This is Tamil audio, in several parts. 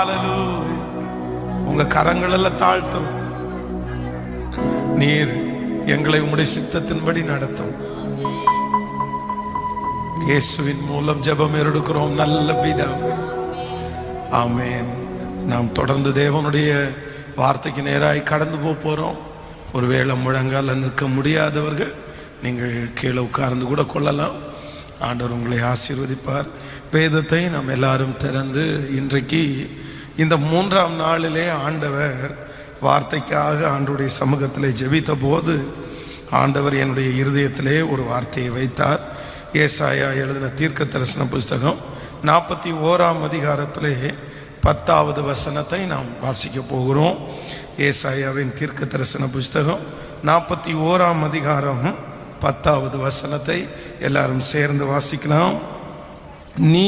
Hallelujah. உங்க கரங்கள் எல்லாம் தாழ்த்தும் நீர் எங்களை உம்முடைய சித்தத்தின்படி நடத்தும் இயேசுவின் மூலம் ஜெபம் எடுக்கிறோம் நல்ல பிதாவே ஆமென் நாம் தொடர்ந்து தேவனுடைய வார்த்தைக்கு நேராய் கடந்து போக போறோம் ஒருவேளை முழங்கால நிற்க முடியாதவர்கள் நீங்கள் கீழே உட்கார்ந்து கூட கொள்ளலாம் ஆண்டவர் உங்களை ஆசீர்வதிப்பார் வேதத்தை நாம் எல்லாரும் திறந்து இன்றைக்கு இந்த மூன்றாம் நாளிலே ஆண்டவர் வார்த்தைக்காக ஆண்டுடைய சமூகத்திலே ஜெபித்த போது ஆண்டவர் என்னுடைய இருதயத்திலே ஒரு வார்த்தையை வைத்தார் ஏசாயா எழுதின தீர்க்க தரிசன புஸ்தகம் நாற்பத்தி ஓராம் அதிகாரத்திலே பத்தாவது வசனத்தை நாம் வாசிக்க போகிறோம் ஏசாயாவின் தீர்க்க தரிசன புஸ்தகம் நாற்பத்தி ஓராம் அதிகாரம் பத்தாவது வசனத்தை எல்லாரும் சேர்ந்து வாசிக்கலாம் நீ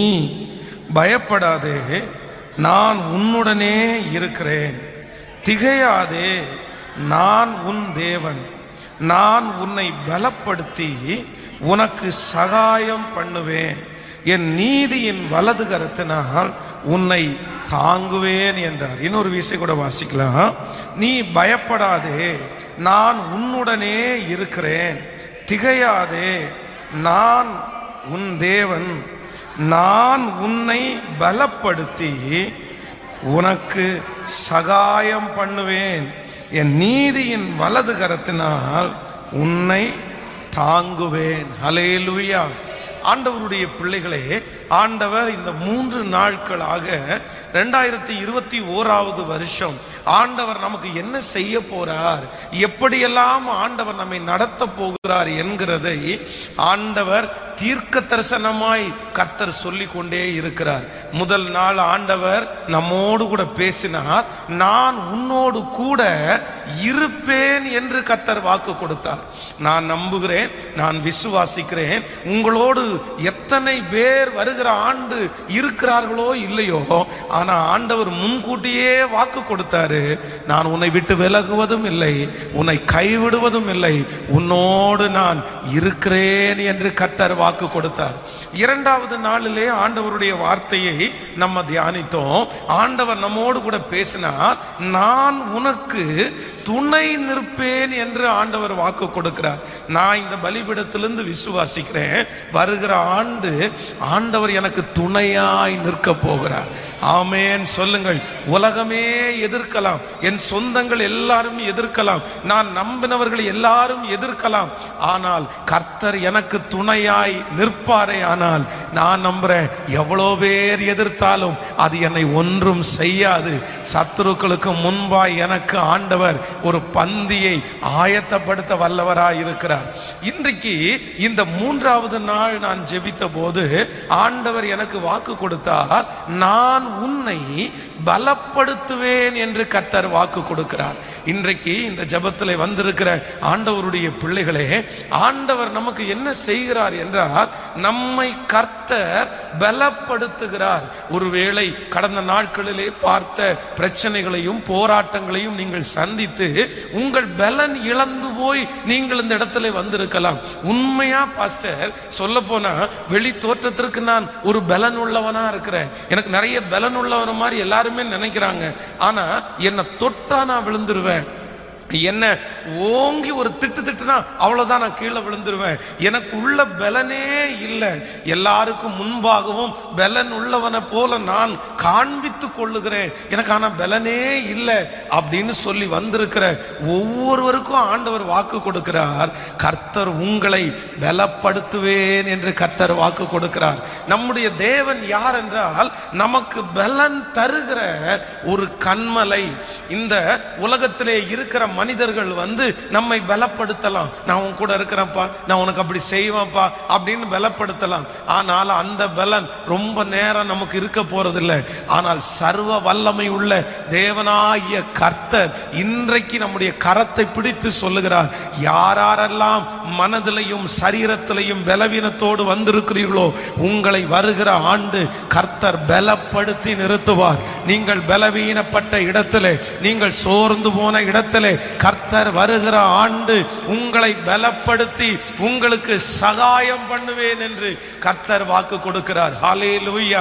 பயப்படாதே நான் உன்னுடனே இருக்கிறேன் திகையாதே நான் உன் தேவன் நான் உன்னை பலப்படுத்தி உனக்கு சகாயம் பண்ணுவேன் என் நீதியின் வலது கரத்தினால் உன்னை தாங்குவேன் என்றார் இன்னொரு விஷயம் கூட வாசிக்கலாம் நீ பயப்படாதே நான் உன்னுடனே இருக்கிறேன் திகையாதே நான் உன் தேவன் நான் உன்னை பலப்படுத்தி உனக்கு சகாயம் பண்ணுவேன் என் நீதியின் வலது கரத்தினால் உன்னை தாங்குவேன் ஹலேலுயா ஆண்டவருடைய பிள்ளைகளே ஆண்டவர் இந்த மூன்று நாட்களாக ரெண்டாயிரத்தி இருபத்தி ஓராவது வருஷம் ஆண்டவர் நமக்கு என்ன செய்ய போறார் எப்படியெல்லாம் ஆண்டவர் நம்மை நடத்த போகிறார் என்கிறதை ஆண்டவர் தீர்க்க தரிசனமாய் கர்த்தர் சொல்லி கொண்டே இருக்கிறார் முதல் நாள் ஆண்டவர் நம்மோடு கூட பேசினார் நான் உன்னோடு கூட இருப்பேன் என்று கர்த்தர் வாக்கு கொடுத்தார் நான் நம்புகிறேன் நான் விசுவாசிக்கிறேன் உங்களோடு எத்தனை பேர் வருகிற ஆண்டு இருக்கிறார்களோ இல்லையோ ஆனா ஆண்டவர் முன்கூட்டியே வாக்கு கொடுத்தாரு நான் உன்னை விட்டு விலகுவதும் இல்லை உன்னை கைவிடுவதும் இல்லை உன்னோடு நான் இருக்கிறேன் என்று கர்த்தர் வாக்கு கொடுத்தார் இரண்டாவது நாளிலே ஆண்டவருடைய வார்த்தையை நம்ம தியானித்தோம் ஆண்டவர் நம்மோடு கூட பேசினார் நான் உனக்கு துணை நிற்பேன் என்று ஆண்டவர் வாக்கு கொடுக்கிறார் நான் இந்த பலிபீடத்திலிருந்து விசுவாசிக்கிறேன் வருகிற ஆண்டு ஆண்டவர் எனக்கு துணையாய் நிற்க போகிறார் ஆமேன் சொல்லுங்கள் உலகமே எதிர்க்கலாம் என் சொந்தங்கள் எல்லாரும் எதிர்க்கலாம் நான் நம்பினவர்கள் எல்லாரும் எதிர்க்கலாம் ஆனால் கர்த்தர் எனக்கு துணையாய் நிற்பாரே ஆனால் நான் நம்புறேன் எவ்வளோ பேர் எதிர்த்தாலும் அது என்னை ஒன்றும் செய்யாது சத்துருக்களுக்கு முன்பாய் எனக்கு ஆண்டவர் ஒரு பந்தியை ஆயத்தப்படுத்த வல்லவராய் இருக்கிறார் இன்றைக்கு இந்த மூன்றாவது நாள் நான் ஜெபித்த போது ஆண்டவர் எனக்கு வாக்கு கொடுத்தார் நான் உன்னை பலப்படுத்துவேன் என்று கர்த்தர் வாக்கு கொடுக்கிறார் இன்றைக்கு இந்த ஜெபத்தில் வந்திருக்கிற ஆண்டவருடைய பிள்ளைகளே ஆண்டவர் நமக்கு என்ன செய்கிறார் என்றால் நம்மை கர்த்தர் பலப்படுத்துகிறார் ஒருவேளை கடந்த நாட்களிலே பார்த்த பிரச்சனைகளையும் போராட்டங்களையும் நீங்கள் சந்தித்து உங்கள் பலன் இழந்து போய் நீங்கள் இந்த இடத்துல வந்திருக்கலாம் உண்மையா பாஸ்டர் சொல்ல போனா வெளி தோற்றத்திற்கு நான் ஒரு பலன் உள்ளவனா இருக்கிறேன் எனக்கு நிறைய பலன் உள்ளவன மாதிரி எல்லாருமே நினைக்கிறாங்க ஆனா என்னை தொட்டா நான் விழுந்துருவேன் என்ன ஓங்கி ஒரு திட்டு திட்டுனா அவ்வளவுதான் நான் கீழே விழுந்துருவேன் எனக்கு உள்ள பலனே இல்லை எல்லாருக்கும் முன்பாகவும் பலன் உள்ளவனை போல நான் காண்பித்து கொள்ளுகிறேன் எனக்கு ஆனா பலனே இல்லை அப்படின்னு சொல்லி வந்திருக்கிற ஒவ்வொருவருக்கும் ஆண்டவர் வாக்கு கொடுக்கிறார் கர்த்தர் உங்களை பலப்படுத்துவேன் என்று கர்த்தர் வாக்கு கொடுக்கிறார் நம்முடைய தேவன் யார் என்றால் நமக்கு பலன் தருகிற ஒரு கண்மலை இந்த உலகத்திலே இருக்கிற மனிதர்கள் வந்து நம்மை பலப்படுத்தலாம் நான் உன் கூட இருக்கிறேன்ப்பா நான் உனக்கு அப்படி செய்வேன்ப்பா அப்படின்னு பலப்படுத்தலாம் ஆனால் அந்த பலன் ரொம்ப நேரம் நமக்கு இருக்க போறதில்லை ஆனால் சர்வ வல்லமை உள்ள தேவனாகிய கர்த்தர் இன்றைக்கு நம்முடைய கரத்தை பிடித்து சொல்லுகிறார் யாரெல்லாம் மனதிலையும் சரீரத்திலையும் பலவீனத்தோடு வந்திருக்கிறீர்களோ உங்களை வருகிற ஆண்டு கர்த்தர் பலப்படுத்தி நிறுத்துவார் நீங்கள் பலவீனப்பட்ட இடத்திலே நீங்கள் சோர்ந்து போன இடத்திலே கர்த்தர் வருகிற ஆண்டு உங்களை பலப்படுத்தி உங்களுக்கு சகாயம் பண்ணுவேன் என்று கர்த்தர் வாக்கு கொடுக்கிறார் ஹாலே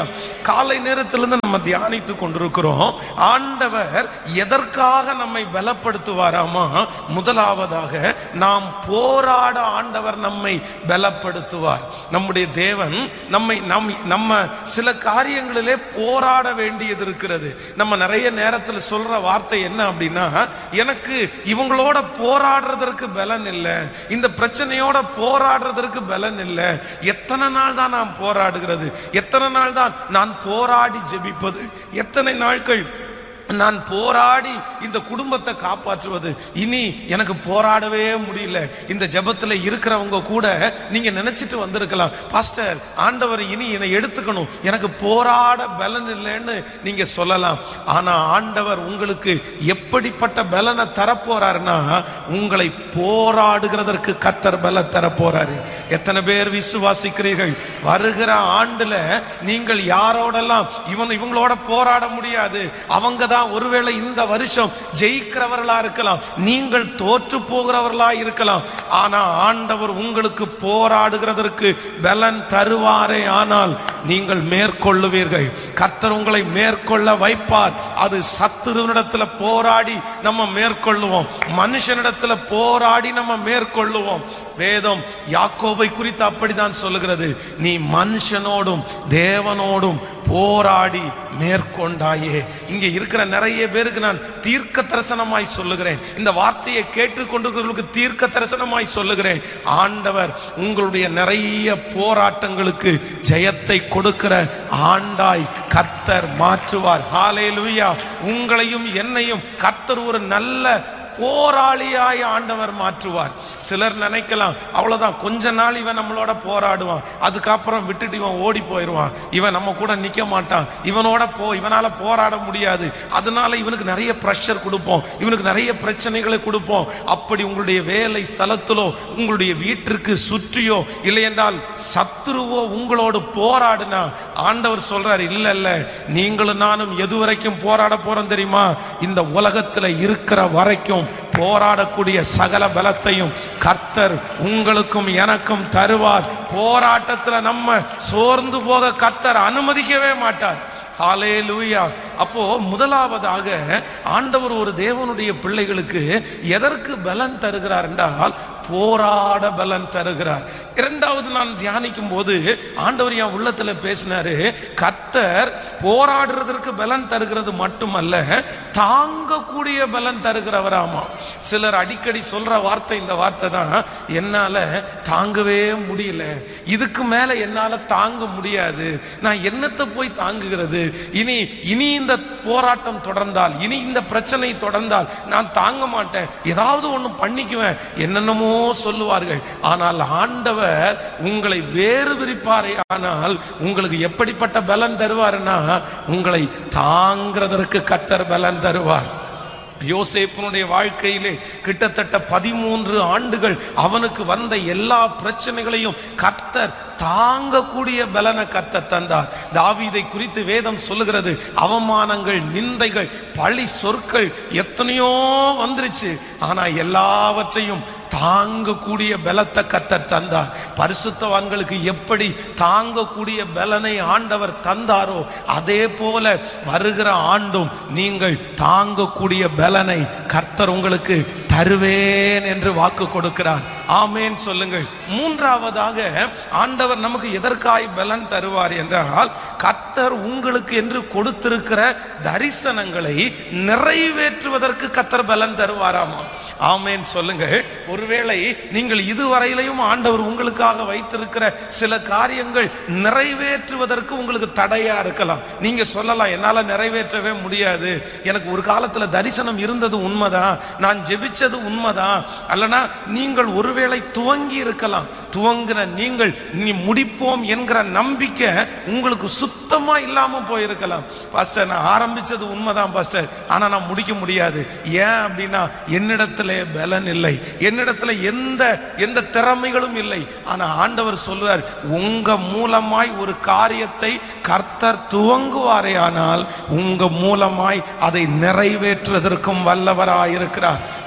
காலை நேரத்திலிருந்து நம்ம தியானித்து கொண்டிருக்கிறோம் ஆண்டவர் எதற்காக நம்மை பலப்படுத்துவாராமா முதலாவதாக நாம் போராட ஆண்டவர் நம்மை பலப்படுத்துவார் நம்முடைய தேவன் நம்மை நம் நம்ம சில காரியங்களிலே போராட வேண்டியது இருக்கிறது நம்ம நிறைய நேரத்தில் சொல்ற வார்த்தை என்ன அப்படின்னா எனக்கு இவங்களோட போராடுறதற்கு பலன் இல்லை இந்த பிரச்சனையோட போராடுறதற்கு பலன் இல்லை எத்தனை நாள் தான் நான் போராடுகிறது எத்தனை நாள் தான் நான் போராடி ஜெபிப்பது எத்தனை நாட்கள் நான் போராடி இந்த குடும்பத்தை காப்பாற்றுவது இனி எனக்கு போராடவே முடியல இந்த ஜெபத்துல இருக்கிறவங்க கூட நீங்க நினைச்சிட்டு வந்திருக்கலாம் பாஸ்டர் ஆண்டவர் இனி என்னை எடுத்துக்கணும் எனக்கு போராட பலன் இல்லைன்னு நீங்க சொல்லலாம் ஆனா ஆண்டவர் உங்களுக்கு எப்படிப்பட்ட பலனை தரப்போறாருன்னா உங்களை போராடுகிறதற்கு கத்தர் பல தரப்போறாரு எத்தனை பேர் விசுவாசிக்கிறீர்கள் வருகிற ஆண்டுல நீங்கள் யாரோடெல்லாம் இவன் இவங்களோட போராட முடியாது அவங்க தான் ஒருவேளை இந்த வருஷம் ஜெயிக்கிறவர்களா இருக்கலாம் நீங்கள் தோற்று போகிறவர்களா இருக்கலாம் ஆனா ஆண்டவர் உங்களுக்கு போராடுகிறதற்கு பலன் தருவாரே ஆனால் நீங்கள் மேற்கொள்ளுவீர்கள் கர்த்தர் உங்களை மேற்கொள்ள வைப்பார் அது சத்துருவனிடத்துல போராடி நம்ம மேற்கொள்ளுவோம் மனுஷனிடத்துல போராடி நம்ம மேற்கொள்ளுவோம் வேதம் யாக்கோபை குறித்து அப்படிதான் சொல்லுகிறது நீ மனுஷனோடும் தேவனோடும் போராடி மேற்கொண்டாயே இங்கே இருக்கிற நிறைய பேருக்கு நான் தீர்க்க தரிசனமாய் சொல்லுகிறேன் இந்த வார்த்தையை கேட்டுக்கொண்டிருக்கிறவர்களுக்கு தீர்க்க தரிசனமாய் சொல்லுகிறேன் ஆண்டவர் உங்களுடைய நிறைய போராட்டங்களுக்கு ஜெயத்தை கொடுக்கிற ஆண்டாய் கர்த்தர் மாற்றுவார் ஹalleluya உங்களையும் என்னையும் கர்த்தர் ஒரு நல்ல போராளியாய் ஆண்டவர் மாற்றுவார் சிலர் நினைக்கலாம் அவ்வளவுதான் கொஞ்ச நாள் இவன் நம்மளோட போராடுவான் அதுக்கப்புறம் விட்டுட்டு இவன் ஓடி போயிடுவான் இவன் நம்ம கூட நிக்க மாட்டான் இவனோட போ இவனால போராட முடியாது அதனால இவனுக்கு நிறைய ப்ரெஷர் கொடுப்போம் இவனுக்கு நிறைய பிரச்சனைகளை கொடுப்போம் அப்படி உங்களுடைய வேலை ஸ்தலத்திலோ உங்களுடைய வீட்டிற்கு சுற்றியோ இல்லை என்றால் சத்துருவோ உங்களோடு போராடுனா ஆண்டவர் சொல்றார் இல்ல இல்ல நீங்களும் நானும் எது வரைக்கும் போராட போறோம் தெரியுமா இந்த உலகத்துல இருக்கிற வரைக்கும் போராடக்கூடிய சகல பலத்தையும் கர்த்தர் உங்களுக்கும் எனக்கும் தருவார் போராட்டத்துல நம்ம சோர்ந்து போக கர்த்தர் அனுமதிக்கவே மாட்டார் ஹாலே லூயா அப்போ முதலாவதாக ஆண்டவர் ஒரு தேவனுடைய பிள்ளைகளுக்கு எதற்கு பலன் தருகிறார் என்றால் போராட பலன் தருகிறார் இரண்டாவது நான் தியானிக்கும் போது ஆண்டவர் என் உள்ளத்துல பேசினாரு கர்த்தர் போராடுறதற்கு பலன் தருகிறது மட்டுமல்ல தாங்கக்கூடிய பலன் தருகிறவராமா சிலர் அடிக்கடி சொல்ற வார்த்தை இந்த வார்த்தை தான் என்னால தாங்கவே முடியல இதுக்கு மேல என்னால தாங்க முடியாது நான் என்னத்தை போய் தாங்குகிறது இனி இனி இந்த போராட்டம் தொடர்ந்தால் இனி இந்த பிரச்சனை தொடர்ந்தால் நான் தாங்க மாட்டேன் ஏதாவது ஒண்ணு பண்ணிக்குவேன் என்னென்னமோ சொல்லுவார்கள் ஆனால் ஆண்டவர் உங்களை வேறு விரிப்பாரே ஆனால் உங்களுக்கு எப்படிப்பட்ட பலன் தருவாருன்னா உங்களை தாங்கிறதற்கு கத்தர் பலன் தருவார் யோசேப்பினுடைய வாழ்க்கையிலே கிட்டத்தட்ட பதிமூன்று ஆண்டுகள் அவனுக்கு வந்த எல்லா பிரச்சனைகளையும் கர்த்தர் தாங்கக்கூடிய பலனை கர்த்தர் தந்தார் தாவீதை குறித்து வேதம் சொல்லுகிறது அவமானங்கள் நிந்தைகள் பழி சொற்கள் எத்தனையோ வந்துருச்சு ஆனா எல்லாவற்றையும் தாங்கக்கூடிய பலத்தை கத்தர் தந்தார் பரிசுத்தவான்களுக்கு எப்படி தாங்கக்கூடிய பலனை ஆண்டவர் தந்தாரோ அதே போல வருகிற ஆண்டும் நீங்கள் தாங்கக்கூடிய பலனை கர்த்தர் உங்களுக்கு தருவேன் என்று வாக்கு கொடுக்கிறார் ஆமேன் சொல்லுங்கள் மூன்றாவதாக ஆண்டவர் நமக்கு எதற்காய் பலன் தருவார் என்றால் கர்த்தர் உங்களுக்கு என்று கொடுத்திருக்கிற தரிசனங்களை நிறைவேற்றுவதற்கு கர்த்தர் பலன் தருவாராமா ஆமேன் சொல்லுங்கள் ஒருவேளை நீங்கள் இதுவரையிலையும் ஆண்டவர் உங்களுக்காக வைத்திருக்கிற சில காரியங்கள் நிறைவேற்றுவதற்கு உங்களுக்கு தடையா இருக்கலாம் நீங்க சொல்லலாம் என்னால நிறைவேற்றவே முடியாது எனக்கு ஒரு காலத்துல தரிசனம் இருந்தது உண்மைதான் நான் ஜெபிச்சது உண்மைதான் அல்லனா நீங்கள் ஒருவேளை துவங்கி இருக்கலாம் துவங்கின நீங்கள் நீ முடிப்போம் என்கிற நம்பிக்கை உங்களுக்கு சுத்தமா இல்லாம போயிருக்கலாம் பாஸ்டர் நான் ஆரம்பிச்சது உண்மைதான் பாஸ்டர் ஆனா நான் முடிக்க முடியாது ஏன் அப்படின்னா என்னிடத்துல பலன் இல்லை என்னிடத்துல எந்த எந்த திறமைகளும் இல்லை ஆனா ஆண்டவர் சொல்லுவார் உங்க மூலமாய் ஒரு காரியத்தை கர்த்தர் துவங்குவாரே ஆனால் உங்க மூலமாய் அதை நிறைவேற்றுவதற்கும் வல்லவராய் இருக்கிறார்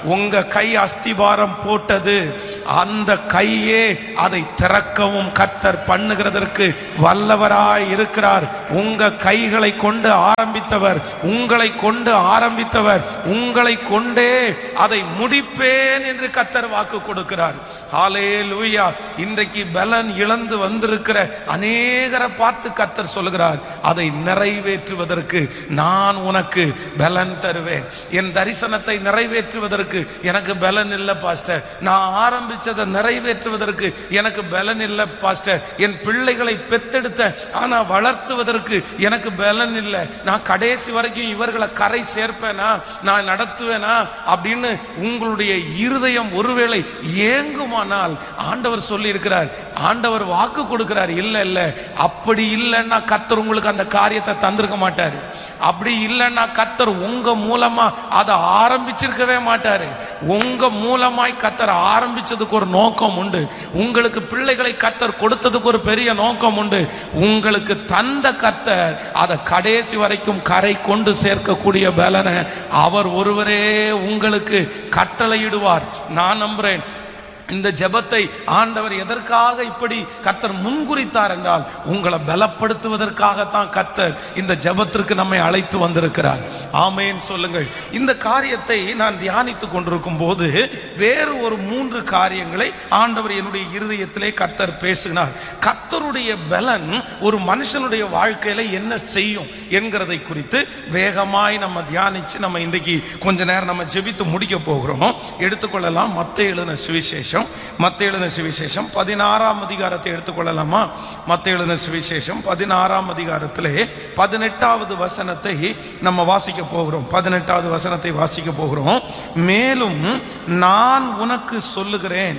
உங்க கை அஸ்திபாரம் போட்டது அந்த கையே அதை திறக்கவும் கத்தர் பண்ணுகிறதற்கு வல்லவராய் இருக்கிறார் உங்க கைகளை கொண்டு ஆரம்பித்தவர் உங்களை கொண்டு ஆரம்பித்தவர் உங்களை கொண்டே அதை முடிப்பேன் என்று கத்தர் வாக்கு கொடுக்கிறார் ஹாலே லூயா இன்றைக்கு பலன் இழந்து வந்திருக்கிற அநேகரை பார்த்து கத்தர் சொல்லுகிறார் அதை நிறைவேற்றுவதற்கு நான் உனக்கு பலன் தருவேன் என் தரிசனத்தை நிறைவேற்றுவதற்கு எனக்கு பலன் இல்லை பாஸ்டர் நான் ஆரம்பிச்சதை நிறைவேற்றுவதற்கு எனக்கு பலன் இல்லை பாஸ்டர் என் பிள்ளைகளை பெத்தெடுத்த ஆனா வளர்த்துவதற்கு எனக்கு பலன் இல்லை நான் கடைசி வரைக்கும் இவர்களை கரை சேர்ப்பேனா நான் நடத்துவேனா அப்படின்னு உங்களுடைய இருதயம் ஒருவேளை ஏங்குமானால் ஆண்டவர் சொல்லி இருக்கிறார் ஆண்டவர் வாக்கு கொடுக்கிறார் இல்ல இல்ல அப்படி இல்லைன்னா கத்தர் உங்களுக்கு அந்த காரியத்தை தந்திருக்க மாட்டாரு அப்படி இல்லைன்னா கத்தர் உங்க மூலமா அதை ஆரம்பிச்சிருக்கவே மாட்டாரு உங்க மூலமாய் கத்தர் ஆரம்பிச்சதுக்கு ஒரு நோக்கம் உண்டு உங்களுக்கு பிள்ளைகளை கத்தர் கொடுத்ததுக்கு ஒரு பெரிய நோக்கம் உண்டு உங்களுக்கு தந்த கத்தர் அதை கடைசி வரைக்கும் கரை கொண்டு சேர்க்கக்கூடிய பலனை அவர் ஒருவரே உங்களுக்கு கட்டளையிடுவார் நான் நம்புறேன் இந்த ஜெபத்தை ஆண்டவர் எதற்காக இப்படி கத்தர் முன்குறித்தார் என்றால் உங்களை பலப்படுத்துவதற்காகத்தான் கத்தர் இந்த ஜெபத்திற்கு நம்மை அழைத்து வந்திருக்கிறார் ஆமேன் சொல்லுங்கள் இந்த காரியத்தை நான் தியானித்துக் கொண்டிருக்கும் போது வேறு ஒரு மூன்று காரியங்களை ஆண்டவர் என்னுடைய இருதயத்திலே கத்தர் பேசினார் கத்தருடைய பலன் ஒரு மனுஷனுடைய வாழ்க்கையில என்ன செய்யும் என்கிறதை குறித்து வேகமாய் நம்ம தியானிச்சு நம்ம இன்றைக்கு கொஞ்ச நேரம் நம்ம ஜெபித்து முடிக்க போகிறோம் எடுத்துக்கொள்ளலாம் மத்த எழுதின சுவிசேஷம் மத்த எழுதின சுவிசேஷம் பதினாறாம் அதிகாரத்தை எடுத்துக்கொள்ளலாமா மத்த எழுதின சுவிசேஷம் பதினாறாம் அதிகாரத்திலே பதினெட்டாவது வசனத்தை நம்ம வாசிக்க போகிறோம் பதினெட்டாவது வசனத்தை வாசிக்க போகிறோம் மேலும் நான் உனக்கு சொல்லுகிறேன்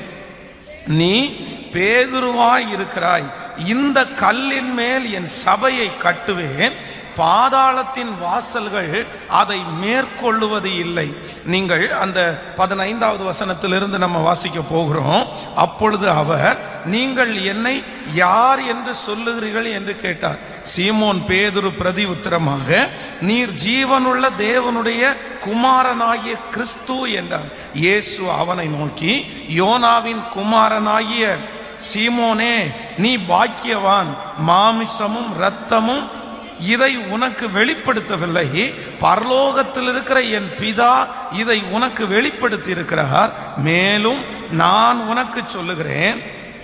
நீ பேதுருவாய் இருக்கிறாய் இந்த கல்லின் மேல் என் சபையை கட்டுவேன் பாதாளத்தின் வாசல்கள் அதை மேற்கொள்ளுவது இல்லை நீங்கள் அந்த பதினைந்தாவது வசனத்திலிருந்து நம்ம வாசிக்க போகிறோம் அப்பொழுது அவர் நீங்கள் என்னை யார் என்று சொல்லுகிறீர்கள் என்று கேட்டார் சீமோன் பேதுரு பிரதி உத்தரமாக நீர் ஜீவனுள்ள தேவனுடைய குமாரனாகிய கிறிஸ்து என்றார் இயேசு அவனை நோக்கி யோனாவின் குமாரனாகிய சீமோனே நீ பாக்கியவான் மாமிசமும் இரத்தமும் இதை உனக்கு வெளிப்படுத்தவில்லை பரலோகத்தில் இருக்கிற என் பிதா இதை உனக்கு வெளிப்படுத்தி இருக்கிறார் மேலும் நான் உனக்கு சொல்லுகிறேன்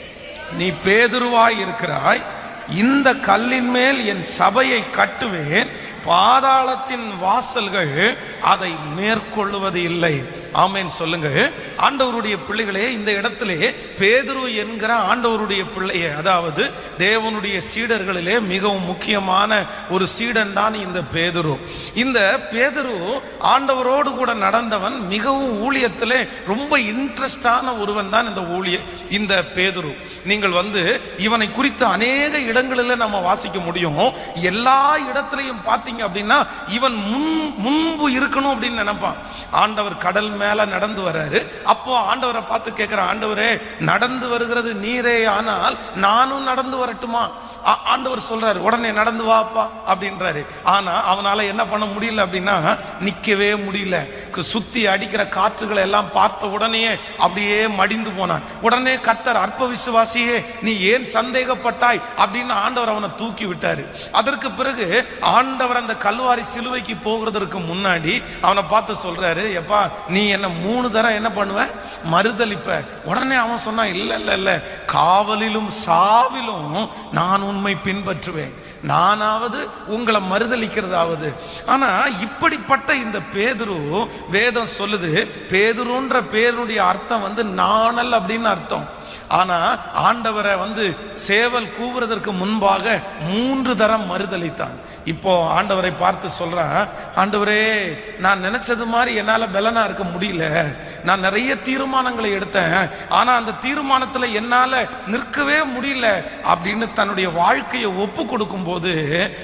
நீ பேதுருவாய் இருக்கிறாய் இந்த கல்லின் மேல் என் சபையை கட்டுவேன் பாதாளத்தின் வாசல்கள் அதை மேற்கொள்ளுவது இல்லை ஆமேன் சொல்லுங்க ஆண்டவருடைய பிள்ளைகளே இந்த இடத்திலே பேதுரு என்கிற ஆண்டவருடைய பிள்ளையே அதாவது தேவனுடைய சீடர்களிலே மிகவும் முக்கியமான ஒரு சீடன் தான் இந்த பேதுரு இந்த பேதுரு ஆண்டவரோடு கூட நடந்தவன் மிகவும் ஊழியத்திலே ரொம்ப இன்ட்ரெஸ்டான ஒருவன் தான் இந்த ஊழிய இந்த பேதுரு நீங்கள் வந்து இவனை குறித்து அநேக இடங்களில் நம்ம வாசிக்க முடியும் எல்லா இடத்திலையும் பார்த்தீங்க அப்படின்னா இவன் முன் முன்பு இருக்கணும் அப்படின்னு நினைப்பான் ஆண்டவர் கடல் மேல நடந்து வர்றாரு அப்போ ஆண்டவரை பார்த்து கேட்கிற ஆண்டவரே நடந்து வருகிறது நீரே ஆனால் நானும் நடந்து வரட்டுமா ஆ- ஆண்டவர் சொல்றாரு உடனே நடந்து வாப்பா அப்படின்றாரு ஆனா அவனால என்ன பண்ண முடியல அப்படின்னா நிக்கவே முடியல கு- சுத்தி அடிக்கிற காற்றுகளை எல்லாம் பார்த்த உடனே அப்படியே மடிந்து போனான் உடனே கர்த்தர் அற்ப விசுவாசியே நீ ஏன் சந்தேகப்பட்டாய் அப்படின்னு ஆண்டவர் அவனை தூக்கி விட்டாரு அதற்கு பிறகு ஆண்டவர் அந்த கல்வாரி சிலுவைக்கு போகிறதற்கு முன்னாடி அவனை பார்த்து சொல்றாரு எப்பா நீ என்ன மூணு தரம் என்ன பண்ணுவ மறுதலிப்ப உடனே அவன் சொன்னான் இல்ல இல்ல இல்ல காவலிலும் சாவிலும் நான் உண்மை பின்பற்றுவேன் நானாவது உங்களை மறுதலிக்கிறதாவது ஆனா இப்படிப்பட்ட இந்த பேதுரு வேதம் சொல்லுது பேதுருன்ற பேருடைய அர்த்தம் வந்து நாணல் அப்படின்னு அர்த்தம் ஆனா ஆண்டவரை வந்து சேவல் கூவுறதற்கு முன்பாக மூன்று தரம் மறுதலித்தான் இப்போ ஆண்டவரை பார்த்து சொல்றான் ஆண்டவரே நான் நினைச்சது மாதிரி என்னால பலனா இருக்க முடியல நான் நிறைய தீர்மானங்களை எடுத்தேன் ஆனா அந்த தீர்மானத்துல என்னால நிற்கவே முடியல அப்படின்னு தன்னுடைய வாழ்க்கையை ஒப்பு கொடுக்கும் போது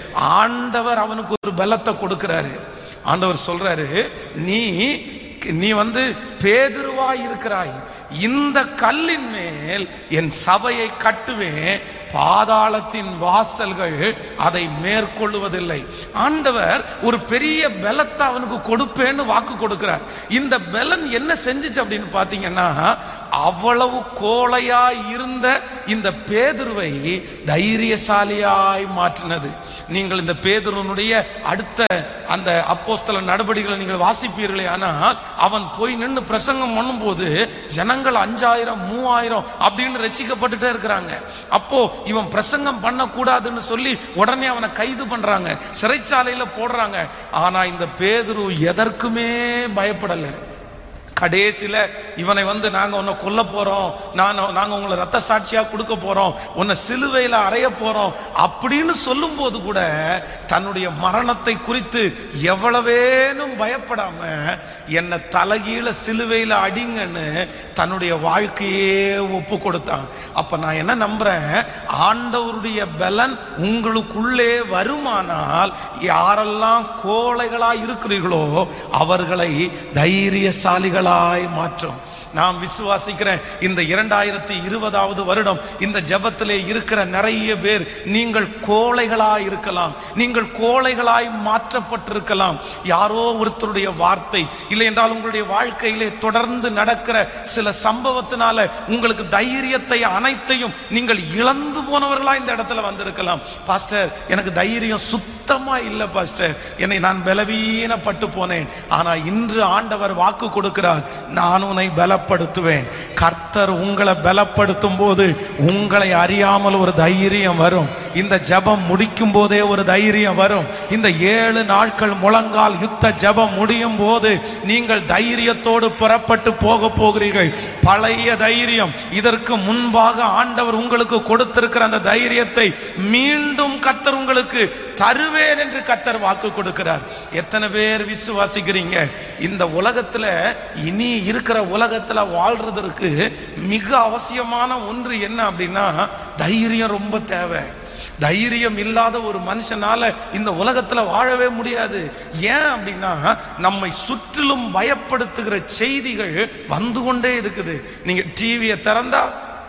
ஆண்டவர் அவனுக்கு ஒரு பலத்தை கொடுக்கிறாரு ஆண்டவர் சொல்றாரு நீ நீ வந்து பேதுருவாய் இருக்கிறாய் இந்த கல்லின் மேல் என் சபையை கட்டுவேன் பாதாளத்தின் வாசல்கள் அதை மேற்கொள்ளுவதில்லை ஆண்டவர் ஒரு பெரிய பலத்தை அவனுக்கு கொடுப்பேன்னு வாக்கு கொடுக்கிறார் இந்த பலன் என்ன செஞ்சுச்சு அப்படின்னு பாத்தீங்கன்னா அவ்வளவு கோழையா இருந்த இந்த பேதுருவை தைரியசாலியாய் மாற்றினது நீங்கள் இந்த பேதுருனுடைய அடுத்த அந்த அப்போஸ்தல நடவடிக்கைகளை நீங்கள் வாசிப்பீர்களே ஆனால் அவன் போய் நின்று பிரசங்கம் பண்ணும்போது ஜனங்கள் அஞ்சாயிரம் மூவாயிரம் அப்படின்னு ரசிக்கப்பட்டுட்டே இருக்கிறாங்க அப்போ இவன் பிரசங்கம் பண்ணக்கூடாதுன்னு சொல்லி உடனே அவனை கைது பண்றாங்க சிறைச்சாலையில போடுறாங்க ஆனா இந்த பேதுரு எதற்குமே பயப்படலை கடைசியில இவனை வந்து நாங்க உன்னை கொல்ல போறோம் நான் நாங்க உங்களை ரத்த சாட்சியா கொடுக்க போறோம் உன்னை சிலுவையில அறைய போறோம் அப்படின்னு சொல்லும்போது கூட தன்னுடைய மரணத்தை குறித்து எவ்வளவேனும் பயப்படாம என்னை தலகீழ சிலுவையில அடிங்கன்னு தன்னுடைய வாழ்க்கையே ஒப்பு கொடுத்தான் அப்ப நான் என்ன நம்புறேன் ஆண்டவருடைய பலன் உங்களுக்குள்ளே வருமானால் யாரெல்லாம் கோழைகளா இருக்கிறீர்களோ அவர்களை தைரியசாலிகளாய் மாற்றும் நாம் விசுவாசிக்கிறேன் இந்த இரண்டாயிரத்தி இருபதாவது வருடம் இந்த ஜெபத்திலே இருக்கிற நிறைய பேர் நீங்கள் கோழைகளாய் இருக்கலாம் நீங்கள் கோழைகளாய் மாற்றப்பட்டிருக்கலாம் யாரோ ஒருத்தருடைய வார்த்தை இல்லை என்றால் உங்களுடைய வாழ்க்கையிலே தொடர்ந்து நடக்கிற சில சம்பவத்தினால உங்களுக்கு தைரியத்தை அனைத்தையும் நீங்கள் இழந்து போனவர்களா இந்த இடத்துல வந்திருக்கலாம் பாஸ்டர் எனக்கு தைரியம் சுத்தமா இல்லை பாஸ்டர் என்னை நான் பலவீனப்பட்டு போனேன் ஆனா இன்று ஆண்டவர் வாக்கு கொடுக்கிறார் நான் உன்னை பலப்படுத்துவேன் கர்த்தர் உங்களை பலப்படுத்தும் போது உங்களை அறியாமல் ஒரு தைரியம் வரும் இந்த ஜெபம் முடிக்கும் போதே ஒரு தைரியம் வரும் இந்த ஏழு நாட்கள் முழங்கால் யுத்த ஜெபம் முடியும் போது நீங்கள் தைரியத்தோடு புறப்பட்டு போக போகிறீர்கள் பழைய தைரியம் இதற்கு முன்பாக ஆண்டவர் உங்களுக்கு கொடுத்திருக்கிற அந்த தைரியத்தை மீண்டும் கர்த்தர் உங்களுக்கு தருவேன் என்று கர்த்தர் வாக்கு கொடுக்கிறார் எத்தனை பேர் விசுவாசிக்கிறீங்க இந்த உலகத்துல இனி இருக்கிற உலகத்துல வாழ்றதற்கு மிக அவசியமான ஒன்று என்ன அப்படின்னா தைரியம் ரொம்ப தேவை தைரியம் இல்லாத ஒரு மனுஷனால இந்த உலகத்துல வாழவே முடியாது ஏன் அப்படின்னா நம்மை சுற்றிலும் பயப்படுத்துகிற செய்திகள் வந்து கொண்டே இருக்குது நீங்க டிவியை திறந்தா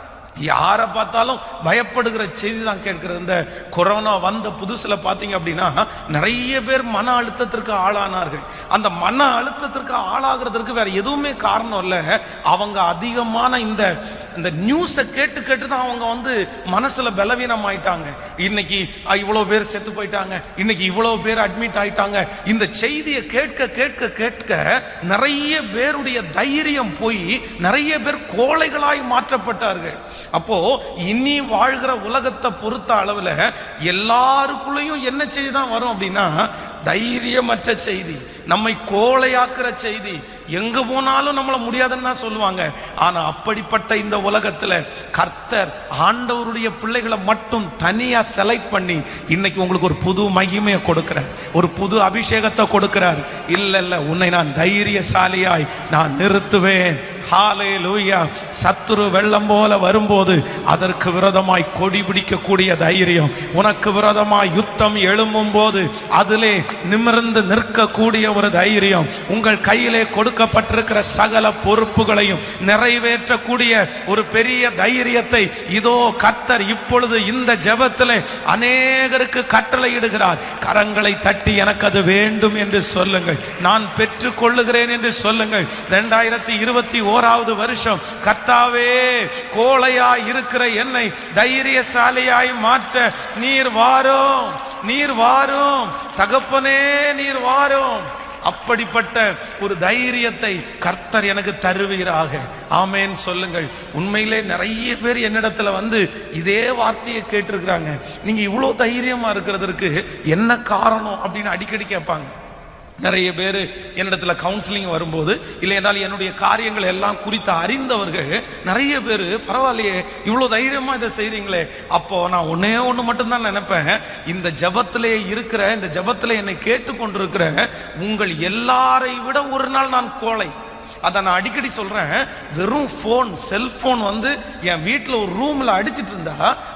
யாரை பார்த்தாலும் பயப்படுகிற செய்தி தான் கேட்கிறது இந்த கொரோனா வந்த புதுசுல பார்த்தீங்க அப்படின்னா நிறைய பேர் மன அழுத்தத்திற்கு ஆளானார்கள் அந்த மன அழுத்தத்திற்கு ஆளாகிறதுக்கு வேற எதுவுமே காரணம் இல்லை அவங்க அதிகமான இந்த இந்த நியூஸை கேட்டு கேட்டு தான் அவங்க வந்து மனசுல பலவீனம் ஆயிட்டாங்க இன்னைக்கு அஹ், இவ்வளவு பேர் செத்து போயிட்டாங்க இன்னைக்கு இவ்வளவு பேர் அட்மிட் ஆயிட்டாங்க இந்த செய்தியை கேட்க கேட்க கேட்க நிறைய பேருடைய தைரியம் போய் நிறைய பேர் கோழைகளாய் மாற்றப்பட்டார்கள் அப்போ இனி வாழ்கிற உலகத்தை பொறுத்த அளவுல எல்லாருக்குள்ளேயும் என்ன செய்தி தான் வரும் அப்படின்னா தைரியமற்ற செய்தி நம்மை கோழையாக்குற செய்தி எங்க போனாலும் நம்மள முடியாதுன்னு தான் சொல்லுவாங்க ஆனா அப்படிப்பட்ட இந்த உலகத்துல கர்த்தர் ஆண்டவருடைய பிள்ளைகளை மட்டும் தனியா செலக்ட் பண்ணி இன்னைக்கு உங்களுக்கு ஒரு புது மகிமையை கொடுக்கிறார் ஒரு புது அபிஷேகத்தை கொடுக்கிறார் இல்ல இல்ல உன்னை நான் தைரியசாலியாய் நான் நிறுத்துவேன் ஹalleluya சத்துரு வெள்ளம் போல வரும்போது அதற்கு விரோதமாய் கொடி பிடிக்கக்கூடிய தைரியம் உனக்கு விரோதமாய் யுத்தம் எழும்பும் போது அதிலே நிமிர்ந்து நிற்கக்கூடிய ஒரு தைரியம் உங்கள் கையிலே கொடுக்கப்பட்டிருக்கிற சகல பொறுப்புகளையும் நிறைவேற்றக்கூடிய ஒரு பெரிய தைரியத்தை இதோ கர்த்தர் இப்பொழுது இந்த ஜெபத்திலே அநேகருக்கு கட்டளையிடுகிறார் கரங்களை தட்டி எனக்கு அது வேண்டும் என்று சொல்லுங்கள் நான் பெற்றுக் கொள்ளுகிறேன் என்று சொல்லுங்கள் ரெண்டாயிரத்தி இருபத்தி ஓராவது வருஷம் கர்த்தாவே கோழையா இருக்கிற என்னை தைரியசாலியாய் மாற்ற நீர் வாரும் நீர் வாரும் தகப்பனே நீர் வாரும் அப்படிப்பட்ட ஒரு தைரியத்தை கர்த்தர் எனக்கு தருவீராக ஆமேன் சொல்லுங்கள் உண்மையிலே நிறைய பேர் என்னிடத்துல வந்து இதே வார்த்தையை கேட்டிருக்கிறாங்க நீங்க இவ்வளோ தைரியமா இருக்கிறதற்கு என்ன காரணம் அப்படின்னு அடிக்கடி கேட்பாங்க நிறைய பேர் என்னிடத்துல கவுன்சிலிங் வரும்போது இல்லை என்றால் என்னுடைய காரியங்கள் எல்லாம் குறித்து அறிந்தவர்கள் நிறைய பேர் பரவாயில்லையே இவ்வளோ தைரியமா இதை செய்றீங்களே அப்போ நான் ஒன்னே ஒன்று மட்டும்தான் நினைப்பேன் இந்த ஜபத்திலே இருக்கிற இந்த ஜபத்திலே என்னை கேட்டுக்கொண்டிருக்கிற உங்கள் எல்லாரை விட ஒரு நாள் நான் கோழை அதை நான் அடிக்கடி சொல்றேன் வெறும் ஃபோன் செல்போன் வந்து என் வீட்டில் ஒரு ரூம்ல அடிச்சிட்டு இருந்தா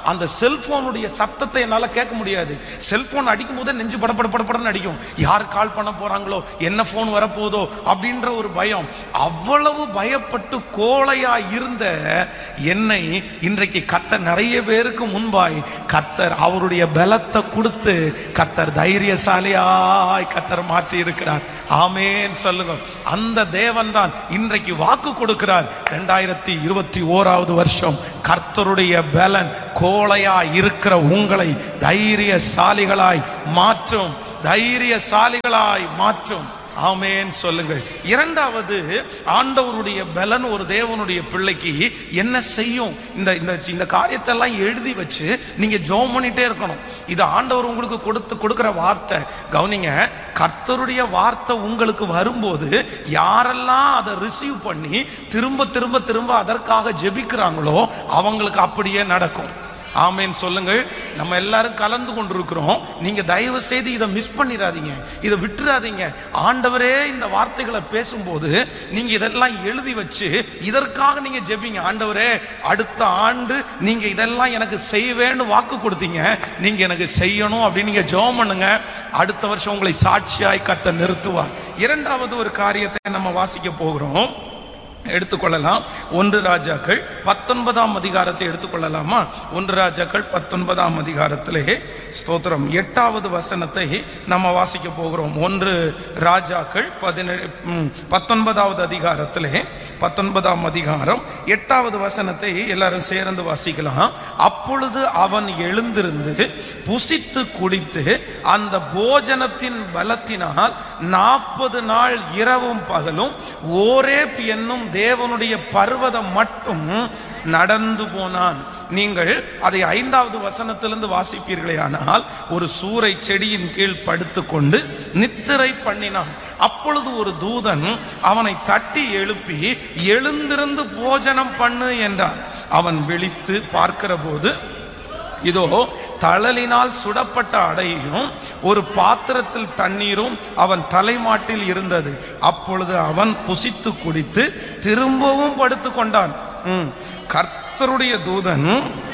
அந்த செல்போனுடைய சத்தத்தை என்னால கேட்க முடியாது செல்போன் அடிக்கும் போதே நெஞ்சு படபட படபடன்னு அடிக்கும் யார் கால் பண்ண போறாங்களோ என்ன போன் வரப்போதோ அப்படின்ற ஒரு பயம் அவ்வளவு பயப்பட்டு கோழையா இருந்த என்னை இன்றைக்கு கர்த்தர் நிறைய பேருக்கு முன்பாய் கர்த்தர் அவருடைய பலத்தை கொடுத்து கர்த்தர் தைரியசாலியாய் கர்த்தர் மாற்றி இருக்கிறார் ஆமேன் சொல்லுங்க அந்த தேவன் தான் இன்றைக்கு வாக்கு கொடுக்கிறார் ரெண்டாயிரத்தி இருபத்தி ஓராவது வருஷம் கர்த்தருடைய பலன் கோழையா இருக்கிற உங்களை தைரியசாலிகளாய் மாற்றும் தைரியசாலிகளாய் மாற்றும் ஆமேன் சொல்லுங்கள் இரண்டாவது ஆண்டவருடைய பலன் ஒரு தேவனுடைய பிள்ளைக்கு என்ன செய்யும் இந்த இந்த இந்த காரியத்தை எல்லாம் எழுதி வச்சு நீங்க ஜோம் பண்ணிட்டே இருக்கணும் இது ஆண்டவர் உங்களுக்கு கொடுத்து கொடுக்கிற வார்த்தை கவனிங்க கர்த்தருடைய வார்த்தை உங்களுக்கு வரும்போது யாரெல்லாம் அதை ரிசீவ் பண்ணி திரும்ப திரும்ப திரும்ப அதற்காக ஜெபிக்கிறாங்களோ அவங்களுக்கு அப்படியே நடக்கும் ஆமேன் சொல்லுங்கள் நம்ம எல்லாரும் கலந்து கொண்டிருக்கிறோம் நீங்க தயவு செய்து இதை மிஸ் பண்ணிடாதீங்க இதை விட்டுறாதீங்க ஆண்டவரே இந்த வார்த்தைகளை பேசும்போது நீங்க இதெல்லாம் எழுதி வச்சு இதற்காக நீங்க ஜெபிங்க ஆண்டவரே அடுத்த ஆண்டு நீங்க இதெல்லாம் எனக்கு செய்வேன்னு வாக்கு கொடுத்தீங்க நீங்க எனக்கு செய்யணும் அப்படின்னு நீங்க ஜெபம் பண்ணுங்க அடுத்த வருஷம் உங்களை சாட்சியாய் கத்த நிறுத்துவார் இரண்டாவது ஒரு காரியத்தை நம்ம வாசிக்க போகிறோம் எடுத்துக்கொள்ளலாம் ஒன்று ராஜாக்கள் பத்தொன்பதாம் அதிகாரத்தை எடுத்துக்கொள்ளலாமா ஒன்று ராஜாக்கள் பத்தொன்பதாம் அதிகாரத்திலே ஸ்தோத்திரம் எட்டாவது வசனத்தை நம்ம வாசிக்க போகிறோம் ஒன்று ராஜாக்கள் பதினேழு ம், பத்தொன்பதாவது அதிகாரத்திலே பத்தொன்பதாம் அதிகாரம் எட்டாவது வசனத்தை எல்லாரும் சேர்ந்து வாசிக்கலாம் அப்பொழுது அவன் எழுந்திருந்து புசித்து குடித்து அந்த போஜனத்தின் பலத்தினால் நாற்பது நாள் இரவும் பகலும் ஓரேப் என்னும் தேவனுடைய பர்வதம் மட்டும் நடந்து போனான் நீங்கள் அதை ஐந்தாவது வசனத்திலிருந்து வாசிப்பீர்களே ஆனால் ஒரு சூறை செடியின் கீழ் படுத்துக்கொண்டு நித்திரை பண்ணினான் அப்பொழுது ஒரு தூதன் அவனை தட்டி எழுப்பி எழுந்திருந்து போஜனம் பண்ணு என்றார் அவன் விழித்து பார்க்கிற போது இதோ தழலினால் சுடப்பட்ட அடையும் ஒரு பாத்திரத்தில் தண்ணீரும் அவன் தலைமாட்டில் இருந்தது அப்பொழுது அவன் புசித்து குடித்து திரும்பவும் படுத்து கொண்டான் ம். கர்த்தருடைய தூதன்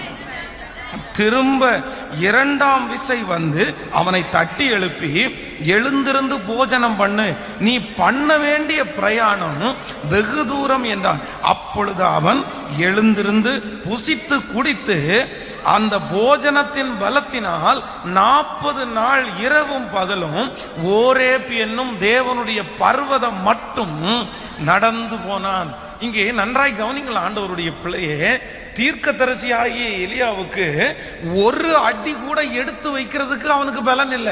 திரும்ப இரண்டாம் விசை வந்து அவனை தட்டி எழுப்பி எழுந்திருந்து போஜனம் பண்ணு நீ பண்ண வேண்டிய பிரயாணம் வெகு தூரம் என்றான் அப்பொழுது அவன் எழுந்திருந்து புசித்து குடித்து அந்த போஜனத்தின் பலத்தினால் நாற்பது நாள் இரவும் பகலும் ஓரேப் என்னும் தேவனுடைய பர்வதம் மட்டும் நடந்து போனான் இங்கே நன்றாய் கவனிங்கள் ஆண்டவருடைய பிள்ளையே தீர்க்கதரிசியாகிய எலியாவுக்கு ஒரு அடி கூட எடுத்து வைக்கிறதுக்கு அவனுக்கு பலன் இல்லை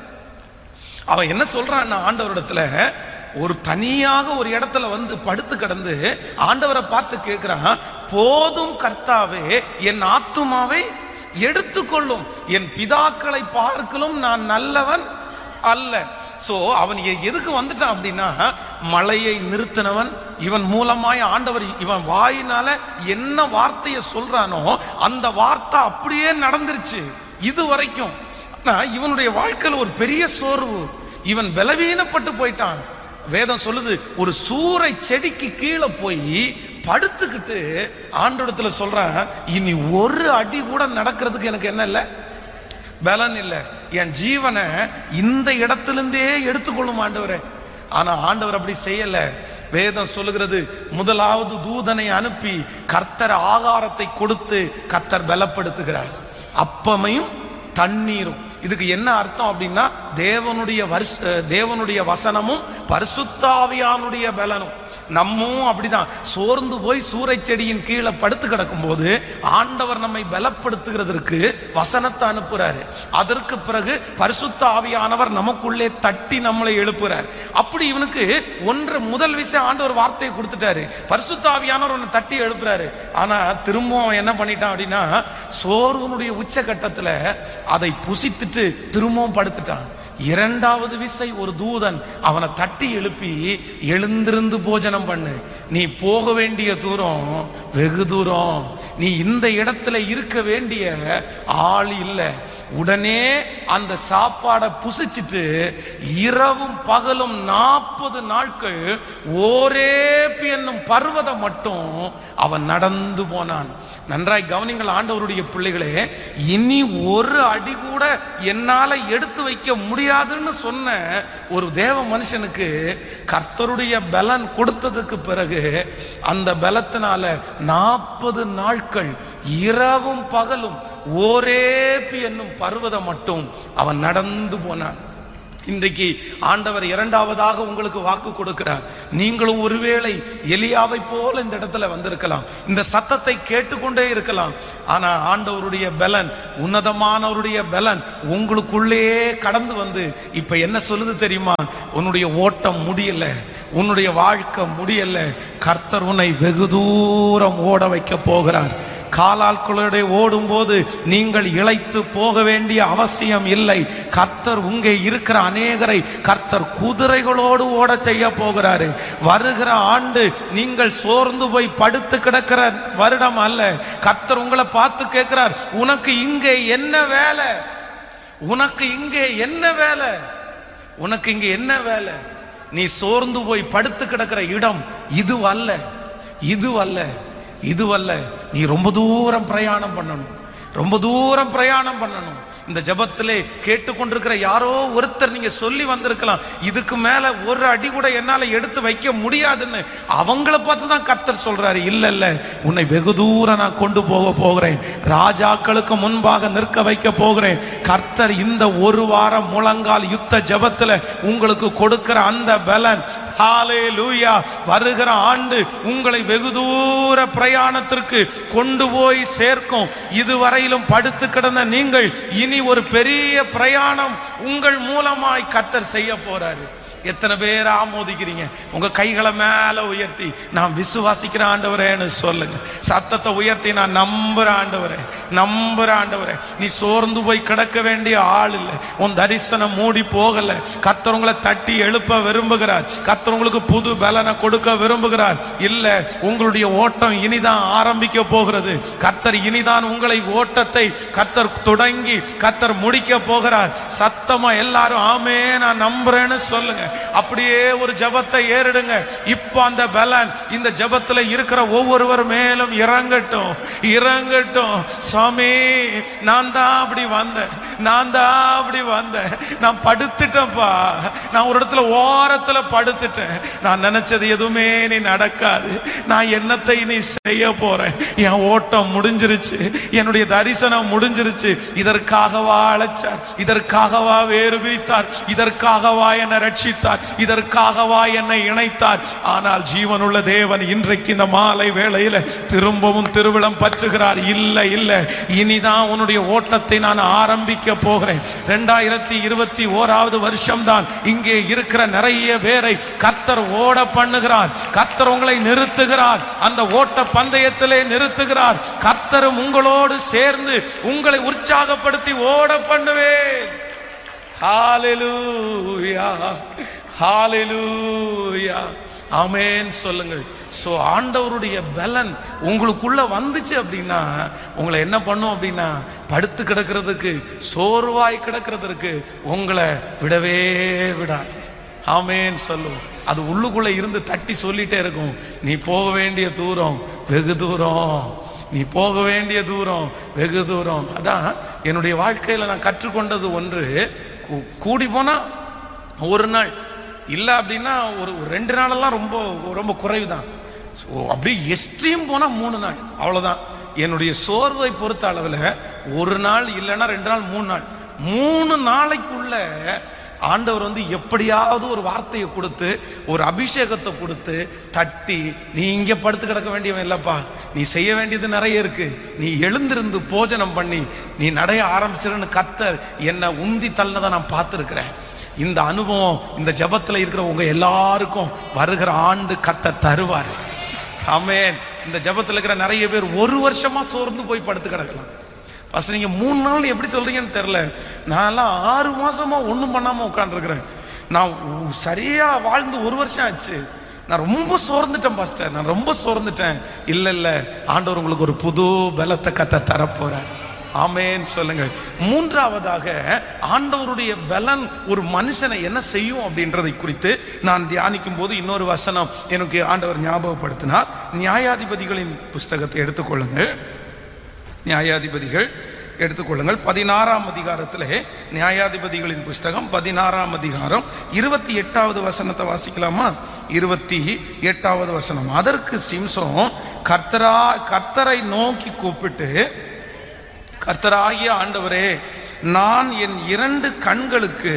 அவன் என்ன சொல்றான் ஆண்டவரிடத்துல ஒரு தனியாக ஒரு இடத்துல வந்து படுத்து கிடந்து ஆண்டவரை பார்த்து கேட்கிறான் போதும் கர்த்தாவே என் ஆத்துமாவை எடுத்துக்கொள்ளும் என் பிதாக்களை பார்க்கலும் நான் நல்லவன் அல்ல சோ அவன் எ- எதுக்கு வந்துட்டான் அப்படின்னா மழையை நிறுத்தினவன் இவன் மூலமாய் ஆண்டவர் இவன் வாயினால என்ன வார்த்தையை சொல்றானோ அந்த வார்த்தை அப்படியே நடந்துருச்சு இது வரைக்கும் ஆனா இவனுடைய வாழ்க்கையில் ஒரு பெரிய சோர்வு இவன் பலவீனப்பட்டு போயிட்டான் வேதம் சொல்லுது ஒரு சூறை செடிக்கு கீழே போய் படுத்துக்கிட்டு ஆண்டோடத்துல சொல்றான் இனி ஒரு அடி கூட நடக்கிறதுக்கு எனக்கு என்ன இல்லை பலன் இல்லை என் ஜீவனை இந்த இடத்திலிருந்தே எடுத்துக்கொள்ளும் ஆண்டவரே ஆனா ஆண்டவர் அப்படி செய்யல வேதம் சொல்லுகிறது முதலாவது தூதனை அனுப்பி கர்த்தர் ஆகாரத்தை கொடுத்து கர்த்தர் பலப்படுத்துகிறார் அப்பமையும் தண்ணீரும் இதுக்கு என்ன அர்த்தம் அப்படின்னா தேவனுடைய வருஷ தேவனுடைய வசனமும் பரிசுத்தாவியானுடைய பலனும் நம்மும் அப்படிதான் சோர்ந்து போய் சூறை செடியின் கீழே படுத்து கிடக்கும் போது ஆண்டவர் நம்மை பலப்படுத்துகிறதற்கு வசனத்தை அனுப்புறாரு அதற்கு பிறகு பரிசுத்த ஆவியானவர் நமக்குள்ளே தட்டி நம்மளை எழுப்புறார் அப்படி இவனுக்கு ஒன்று முதல் விஷயம் ஆண்டவர் வார்த்தையை கொடுத்துட்டாரு பரிசுத்த ஆவியானவர் அவனை தட்டி எழுப்புறாரு ஆனா திரும்பவும் அவன் என்ன பண்ணிட்டான் அப்படின்னா சோர்வனுடைய உச்சகட்டத்துல அதை புசித்துட்டு திரும்பவும் படுத்துட்டான் இரண்டாவது விசை ஒரு தூதன் அவனை தட்டி எழுப்பி எழுந்திருந்து போஜனம் பண்ணு நீ போக வேண்டிய தூரம் வெகு தூரம் நீ இந்த இடத்துல இருக்க வேண்டிய ஆள் இல்லை உடனே அந்த சாப்பாடை புசிச்சிட்டு இரவும் பகலும் நாற்பது நாட்கள் ஓரேப்பு என்னும் பர்வதம் மட்டும் அவன் நடந்து போனான் நன்றாய் கவனிங்கள் ஆண்டவருடைய பிள்ளைகளே இனி ஒரு அடி கூட என்னால எடுத்து வைக்க முடியாதுன்னு சொன்ன ஒரு தேவ மனுஷனுக்கு கர்த்தருடைய பலன் கொடுத்ததுக்கு பிறகு அந்த பலத்தினால நாற்பது நாட்கள் இரவும் பகலும் ஓரேபி என்னும் பர்வதம் மட்டும் அவன் நடந்து போனான் இன்றைக்கு ஆண்டவர் இரண்டாவதாக உங்களுக்கு வாக்கு கொடுக்கிறார் நீங்களும் ஒருவேளை எலியாவை போல இந்த இடத்துல வந்திருக்கலாம் இந்த சத்தத்தை கேட்டுக்கொண்டே இருக்கலாம் ஆனா ஆண்டவருடைய பலன் உன்னதமானவருடைய பலன் உங்களுக்குள்ளேயே கடந்து வந்து இப்ப என்ன சொல்லுது தெரியுமா உன்னுடைய ஓட்டம் முடியல உன்னுடைய வாழ்க்கை முடியல கர்த்தர் உன்னை வெகு தூரம் ஓட வைக்க போகிறார் காலாட்களுடைய ஓடும்போது நீங்கள் இழைத்து போக வேண்டிய அவசியம் இல்லை கர்த்தர் உங்கே இருக்கிற அநேகரை கர்த்தர் குதிரைகளோடு ஓட செய்ய போகிறாரு வருகிற ஆண்டு நீங்கள் சோர்ந்து போய் படுத்து கிடக்கிற வருடம் அல்ல கர்த்தர் உங்களை பார்த்து கேட்கிறார் உனக்கு இங்கே என்ன வேலை உனக்கு இங்கே என்ன வேலை உனக்கு இங்கே என்ன வேலை நீ சோர்ந்து போய் படுத்து கிடக்கிற இடம் இது அல்ல இது அல்ல இதுவல்ல நீ ரொம்ப தூரம் பிரயாணம் பண்ணணும் ரொம்ப தூரம் பிரயாணம் பண்ணணும் இந்த ஜெபத்திலே கேட்டுக்கொண்டிருக்கிற யாரோ ஒருத்தர் நீங்க சொல்லி வந்திருக்கலாம் இதுக்கு மேல ஒரு அடி கூட என்னால எடுத்து வைக்க முடியாதுன்னு அவங்கள பார்த்து தான் கர்த்தர் சொல்றாரு இல்ல இல்ல உன்னை வெகு தூரம் நான் கொண்டு போக போகிறேன் ராஜாக்களுக்கு முன்பாக நிற்க வைக்க போகிறேன் கர்த்தர் இந்த ஒரு வாரம் முழங்கால் யுத்த ஜெபத்துல உங்களுக்கு கொடுக்கிற அந்த பலன் ஹalleluya வருகிற ஆண்டு உங்களை வெகு தூர பிரயாணத்திற்கு கொண்டு போய் சேர்க்கும் இதுவரையிலும் படுத்து கிடந்த நீங்கள் இனி ஒரு பெரிய பிரயாணம் உங்கள் மூலமாய் கர்த்தர் செய்ய போறாரு எத்தனை பேர் ஆமோதிக்கிறீங்க உங்க கைகளை மேல உயர்த்தி நான் விசுவாசிக்கிற ஆண்டவரேன்னு சொல்லுங்க சத்தத்தை உயர்த்தி நான் நம்புற ஆண்டவரே நம்புற ஆண்டவரே நீ சோர்ந்து போய் கிடக்க வேண்டிய ஆள் இல்லை உன் தரிசனம் மூடி போகல கர்த்தர் உங்களை தட்டி எழுப்ப விரும்புகிறார் கர்த்தர் உங்களுக்கு புது பலனை கொடுக்க விரும்புகிறார் இல்ல உங்களுடைய ஓட்டம் இனிதான் ஆரம்பிக்க போகிறது கர்த்தர் இனிதான் உங்களை ஓட்டத்தை கர்த்தர் தொடங்கி கர்த்தர் முடிக்க போகிறார் சத்தமா எல்லாரும் ஆமே நான் நம்புறேன்னு சொல்லுங்க அப்படியே ஒரு ஜெபத்தை ஏறிடுங்க இப்போ அந்த பலன் இந்த ஜெபத்துல இருக்கிற ஒவ்வொருவர் மேலும் இறங்கட்டும் இறங்கட்டும் சாமி நான் தான் அப்படி வந்தேன் நான் தான் அப்படி வந்தேன் நான் படுத்துட்டேன்ப்பா நான் ஒரு இடத்துல ஓரத்துல படுத்துட்டேன் நான் நினைச்சது எதுவுமே நீ நடக்காது நான் என்னத்தை நீ செய்ய போறேன் என் ஓட்டம் முடிஞ்சிருச்சு என்னுடைய தரிசனம் முடிஞ்சிருச்சு இதற்காகவா அழைச்சார் இதற்காகவா வேறு பிரித்தார் இதற்காகவா என்னை ரட்சித்தார் இதற்காகவா என்னை இணைத்தார் ஆனால் ஜீவனுள்ள தேவன் இன்றைக்கு இந்த மாலை வேளையில திரும்பவும் திருவிழம் பற்றுகிறார் இல்ல இல்ல இனிதான் உன்னுடைய ஓட்டத்தை நான் ஆரம்பிக்க போகிறேன் ரெண்டாயிரத்தி இருபத்தி ஓராவது வருஷம் தான் இங்கே இருக்கிற நிறைய பேரை கர்த்தர் ஓட பண்ணுகிறார் கர்த்தர் உங்களை நிறுத்துகிறார் அந்த ஓட்ட பந்தயத்திலே நிறுத்துகிறார் கர்த்தரும் உங்களோடு சேர்ந்து உங்களை உற்சாகப்படுத்தி ஓட பண்ணுவேன் ஹalleluya ஹalleluya ஆமென் சொல்லுங்கள் சோ ஆண்டவருடைய பலன் உங்களுக்குள்ள வந்துச்சு அப்படின்னா உங்களை என்ன பண்ணும் அப்படின்னா படுத்து கிடக்கிறதுக்கு சோர்வாய் கிடக்கிறதுக்கு உங்களை விடவே விடாது ஆமேன் சொல்லும் அது உள்ளுக்குள்ள இருந்து தட்டி சொல்லிட்டே இருக்கும் நீ போக வேண்டிய தூரம் வெகு தூரம் நீ போக வேண்டிய தூரம் வெகு தூரம் அதான் என்னுடைய வாழ்க்கையில நான் கற்றுக்கொண்டது ஒன்று கூ- கூடி போனா ஒரு நாள் இல்லை அப்படின்னா ஒரு ஒரு ரெண்டு நாளெல்லாம் ரொம்ப ரொம்ப குறைவு தான் ஸோ அப்படியே எஸ்ட்ரீம் போனால் மூணு நாள் அவ்வளோதான் என்னுடைய சோர்வை பொறுத்த அளவில் ஒரு நாள் இல்லைன்னா ரெண்டு நாள் மூணு நாள் மூணு நாளைக்குள்ள ஆண்டவர் வந்து எப்படியாவது ஒரு வார்த்தையை கொடுத்து ஒரு அபிஷேகத்தை கொடுத்து தட்டி நீ இங்கே படுத்து கிடக்க வேண்டியவன் இல்லைப்பா நீ செய்ய வேண்டியது நிறைய இருக்கு நீ எழுந்திருந்து போஜனம் பண்ணி நீ நடைய ஆரம்பிச்சிருன்னு கத்தர் என்னை உந்தி தள்ளினதை நான் பார்த்துருக்கிறேன் இந்த அனுபவம் இந்த ஜெபத்துல இருக்கிற உங்க எல்லாருக்கும் வருகிற ஆண்டு கத்த தருவார் ஆமென் இந்த ஜெபத்துல இருக்கிற நிறைய பேர் ஒரு வருஷமா சோர்ந்து போய் படுத்து கிடக்கலாம் ஃபர்ஸ்ட் நீங்க மூணு நாள் எப்படி சொல்றீங்கன்னு தெரியல நான்லாம் ஆறு மாசமா ஒன்றும் பண்ணாம உட்காந்துருக்கிறேன் நான் உ- சரியா வாழ்ந்து ஒரு வருஷம் ஆச்சு நான் ரொம்ப சோர்ந்துட்டேன் பாஸ்டர் நான் ரொம்ப சோர்ந்துட்டேன் இல்ல இல்ல ஆண்டவர் உங்களுக்கு ஒரு புது பலத்தை கத்த தரப்போறார் ஆமென் சொல்லுங்கள் மூன்றாவதாக ஆண்டவருடைய பலன் ஒரு மனுஷனை என்ன செய்யும் அப்படின்றதை குறித்து நான் தியானிக்கும் போது இன்னொரு வசனம் எனக்கு ஆண்டவர் ஞாபகப்படுத்தினார் நியாயாதிபதிகளின் புஸ்தகத்தை எடுத்துக்கொள்ளுங்கள் நியாயாதிபதிகள் எடுத்துக்கொள்ளுங்கள் பதினாறாம் அதிகாரத்திலே நியாயாதிபதிகளின் புஸ்தகம் பதினாறாம் அதிகாரம் இருபத்தி எட்டாவது வசனத்தை வாசிக்கலாமா இருபத்தி எட்டாவது வசனம் அதற்கு சிம்சோன் கர்த்தரா கர்த்தரை நோக்கி கூப்பிட்டு கர்த்தராகிய ஆண்டவரே நான் என் இரண்டு கண்களுக்கு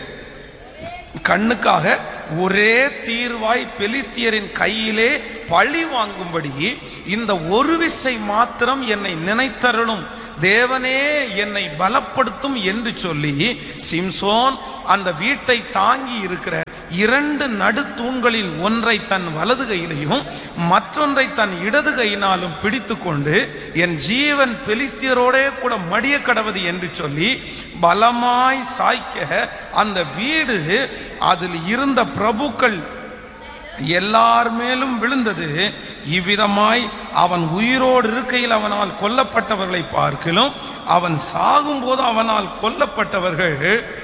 கண்ணுக்காக ஒரே தீர்வாய் பெலிஸ்தியரின் கையிலே பழி வாங்கும்படி இந்த ஒரு விசை மாத்திரம் என்னை நினைத்தருளும் தேவனே என்னை பலப்படுத்தும் என்று சொல்லி சிம்சோன் அந்த வீட்டை தாங்கி இருக்கிற இரண்டு நடுத்தூண்களில் ஒன்றை தன் வலது கையிலையும் மற்றொன்றை தன் இடது கையினாலும் பிடித்து கொண்டு என் ஜீவன் பெலிஸ்தியரோடே கூட மடிய கடவது என்று சொல்லி பலமாய் சாய்க்க அந்த வீடு அதில் இருந்த பிரபுக்கள் எல்லார் மேலும் விழுந்தது இவ்விதமாய் அவன் உயிரோடு இருக்கையில் அவனால் கொல்லப்பட்டவர்களை பார்க்கிலும் அவன் சாகும்போது அவனால் கொல்லப்பட்டவர்கள்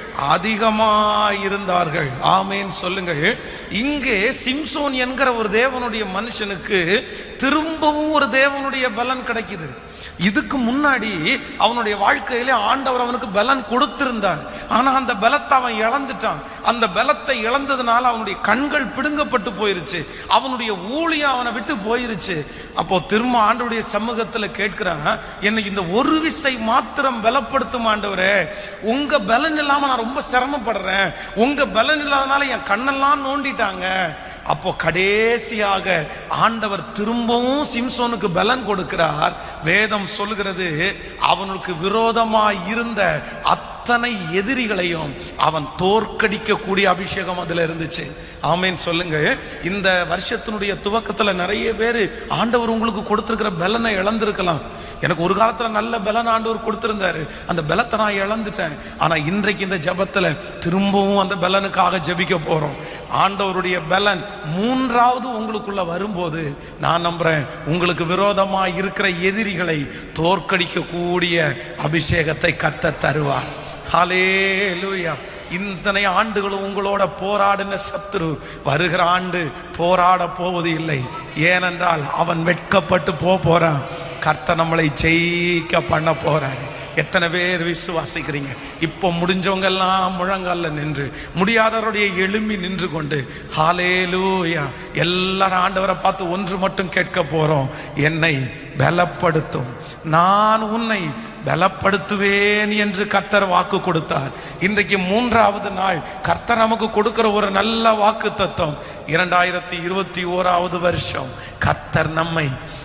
அதிகமாயிருந்தார்கள் ஆமேன் சொல்லுங்கள் இங்கே சிம்சோன் என்கிற ஒரு தேவனுடைய மனுஷனுக்கு திரும்பவும் ஒரு தேவனுடைய பலன் கிடைக்குது இதுக்கு முன்னாடி அவனுடைய வாழ்க்கையிலே ஆண்டவர் அவனுக்கு பலன் கொடுத்திருந்தார் ஆனா அந்த பலத்தை அவன் இழந்துட்டான் அந்த பலத்தை இழந்ததுனால அவனுடைய கண்கள் பிடுங்கப்பட்டு போயிருச்சு அவனுடைய ஊழியம் அவனை விட்டு போயிருச்சு அப்போ திரும்ப ஆண்டவருடைய சமூகத்துல கேட்கிறான் என்னை இந்த ஒரு விசை மாத்திரம் பலப்படுத்தும் ஆண்டவரே உங்க பலன் இல்லாம நான் ரொம்ப சிரமப்படுறேன் உங்க பலன் இல்லாதனால என் கண்ணெல்லாம் நோண்டிட்டாங்க அப்போ கடைசியாக ஆண்டவர் திரும்பவும் சிம்சோனுக்கு பலன் கொடுக்கிறார் வேதம் சொல்லுகிறது அவனுக்கு விரோதமாய் இருந்த அத்தனை எதிரிகளையும் அவன் தோற்கடிக்கக்கூடிய அபிஷேகம் அதுல இருந்துச்சு ஆமேன் சொல்லுங்க இந்த வருஷத்தினுடைய துவக்கத்துல நிறைய பேர் ஆண்டவர் உங்களுக்கு கொடுத்திருக்கிற பலனை இழந்திருக்கலாம் எனக்கு ஒரு காலத்துல நல்ல பலன் ஆண்டவர் கொடுத்திருந்தாரு அந்த பலத்தை நான் இழந்துட்டேன் ஆனா இன்றைக்கு இந்த ஜெபத்துல திரும்பவும் அந்த பலனுக்காக ஜெபிக்க போறோம் ஆண்டவருடைய பலன் மூன்றாவது உங்களுக்குள்ள வரும்போது நான் நம்புறேன் உங்களுக்கு விரோதமா இருக்கிற எதிரிகளை தோற்கடிக்க கூடிய அபிஷேகத்தை கத்த தருவார் ஹalleluya இத்தனை ஆண்டுகளும் உங்களோட போராடின சத்துரு வருகிற ஆண்டு போராட போவது இல்லை ஏனென்றால் அவன் வெட்கப்பட்டு போக போறான் கர்த்தர் நம்மளை ஜெயிக்க பண்ண போறாரு எத்தனை பேர் விசுவாசிக்கிறீங்க இப்போ முடிஞ்சவங்க எல்லாம் முழங்கால நின்று முடியாதவருடைய எழும்பி நின்று கொண்டு ஹாலேலூயா எல்லாரும் ஆண்டவரை பார்த்து ஒன்று மட்டும் கேட்க போறோம் என்னை பலப்படுத்தும் நான் உன்னை பலப்படுத்துவேன் என்று கர்த்தர் வாக்கு கொடுத்தார் இன்றைக்கு மூன்றாவது நாள் கர்த்தர் நமக்கு கொடுக்கிற ஒரு நல்ல வாக்கு தத்துவம் இரண்டாயிரத்தி இருபத்தி ஓராவது வருஷம் கர்த்தர் நம்மை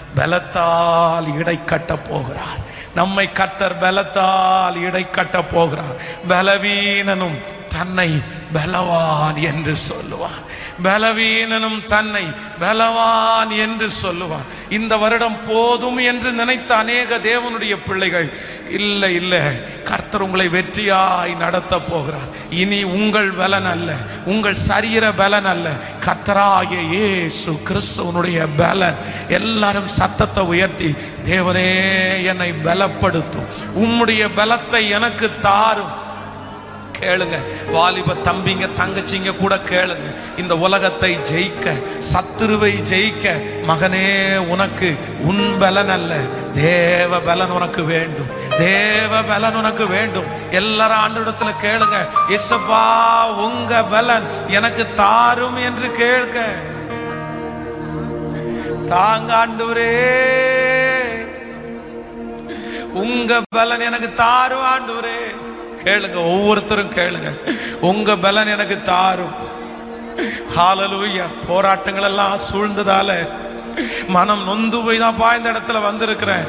பலத்தால் இடை கட்ட போகிறார் நம்மை கர்த்தர் பலத்தால் இடை கட்ட போகிறார் பலவீனனும் தன்னை பலவான் என்று சொல்லுவான் பலவீனனும் தன்னை பலவான் என்று சொல்லுவான் இந்த வருடம் போதும் என்று நினைத்த அநேக தேவனுடைய பிள்ளைகள் இல்லை இல்லை கர்த்தர் உங்களை வெற்றியாய் நடத்த போகிறார் இனி உங்கள் பலன் அல்ல உங்கள் சரீர பலன் அல்ல கர்த்தராகிய இயேசு கிறிஸ்துவனுடைய பலன் எல்லாரும் சத்தத்தை உயர்த்தி தேவனே என்னை பலப்படுத்தும் உம்முடைய பலத்தை எனக்கு தாரும் கேளுங்க வாலிப தம்பிங்க தங்கச்சிங்க கூட கேளுங்க இந்த உலகத்தை ஜெயிக்க சத்துருவை ஜெயிக்க மகனே உனக்கு உன் பலன் அல்ல தேவ பலன் உனக்கு வேண்டும் தேவ பலன் உனக்கு வேண்டும் எல்லாரும் ஆண்டவரிடத்துல கேளுங்க எசப்பா உங்க பலன் எனக்கு தாரும் என்று கேளுங்க தாங்க ஆண்டவரே உங்க பலன் எனக்கு தாரும் ஆண்டவரே கேளுங்க ஒவ்வொருத்தரும் கேளுங்க உங்க பலன் எனக்கு தாரும் ஹாலலூயா போராட்டங்கள் எல்லாம் சூழ்ந்ததால மனம் நொந்து போய் தான் இந்த இடத்துல வந்திருக்கிறேன்